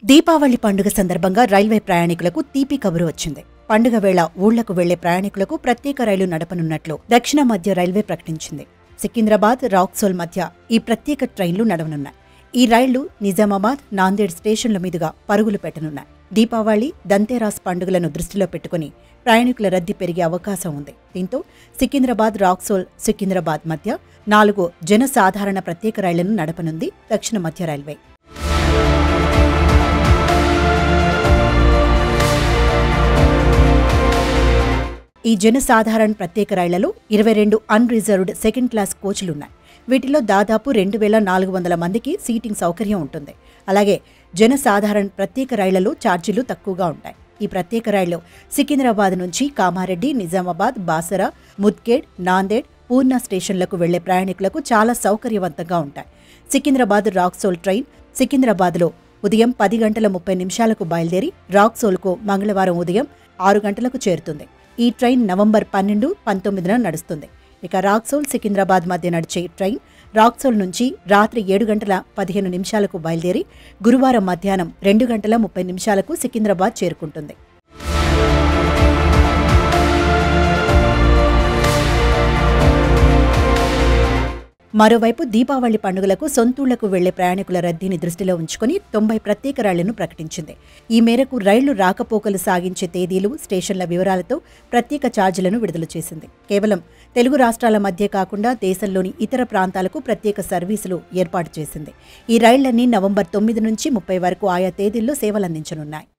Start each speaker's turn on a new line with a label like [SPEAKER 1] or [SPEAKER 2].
[SPEAKER 1] దీపావళి పండుగ సందర్భంగా రైల్వే ప్రయాణికులకు తీపి కబురు వచ్చింది పండుగ వేళ ఊళ్లకు వెళ్లే ప్రయాణికులకు ప్రత్యేక రైలు నడపనున్నట్లు దక్షిణ మధ్య రైల్వే ప్రకటించింది సికింద్రాబాద్ రాక్సోల్ మధ్య ఈ ప్రత్యేక ట్రైన్లు నడవనున్నాయి ఈ రైళ్లు నిజామాబాద్ నాందేడ్ స్టేషన్ల మీదుగా పరుగులు పెట్టనున్నాయి దీపావళి దంతేరాస్ పండుగలను దృష్టిలో పెట్టుకుని ప్రయాణికుల రద్దీ పెరిగే అవకాశం ఉంది దీంతో సికింద్రాబాద్ రాక్సోల్ సికింద్రాబాద్ మధ్య నాలుగు జనసాధారణ ప్రత్యేక రైళ్లను నడపనుంది దక్షిణ మధ్య రైల్వే ఈ జనసాధారణ ప్రత్యేక రైళ్లలో ఇరవై రెండు అన్రిజర్వ్డ్ సెకండ్ క్లాస్ కోచ్లున్నాయి వీటిలో దాదాపు రెండు వేల నాలుగు వందల మందికి సీటింగ్ సౌకర్యం ఉంటుంది అలాగే జనసాధారణ ప్రత్యేక రైళ్లలో ఛార్జీలు తక్కువగా ఉంటాయి ఈ ప్రత్యేక రైళ్లు సికింద్రాబాద్ నుంచి కామారెడ్డి నిజామాబాద్ బాసరా ముద్గేడ్ నాందేడ్ పూర్ణ స్టేషన్లకు వెళ్లే ప్రయాణికులకు చాలా సౌకర్యవంతంగా ఉంటాయి సికింద్రాబాద్ రాక్సోల్ ట్రైన్ సికింద్రాబాద్లో ఉదయం పది గంటల ముప్పై నిమిషాలకు బయలుదేరి రాక్సోల్కు మంగళవారం ఉదయం ఆరు గంటలకు చేరుతుంది ఈ ట్రైన్ నవంబర్ పన్నెండు పంతొమ్మిదిన నడుస్తుంది ఇక రాక్సోల్ సికింద్రాబాద్ మధ్య నడిచే ట్రైన్ రాక్సోల్ నుంచి రాత్రి ఏడు గంటల పదిహేను నిమిషాలకు బయలుదేరి గురువారం మధ్యాహ్నం రెండు గంటల ముప్పై నిమిషాలకు సికింద్రాబాద్ చేరుకుంటుంది మరోవైపు దీపావళి పండుగలకు సొంతూళ్లకు వెళ్లే ప్రయాణికుల రద్దీని దృష్టిలో ఉంచుకుని తొంభై ప్రత్యేక రైళ్లను ప్రకటించింది ఈ మేరకు రైళ్లు రాకపోకలు సాగించే తేదీలు స్టేషన్ల వివరాలతో ప్రత్యేక ఛార్జీలను విడుదల చేసింది కేవలం తెలుగు రాష్ట్రాల మధ్య కాకుండా దేశంలోని ఇతర ప్రాంతాలకు ప్రత్యేక సర్వీసులు ఏర్పాటు చేసింది ఈ రైళ్లన్నీ నవంబర్ తొమ్మిది నుంచి ముప్పై వరకు ఆయా తేదీల్లో సేవలందించనున్నాయి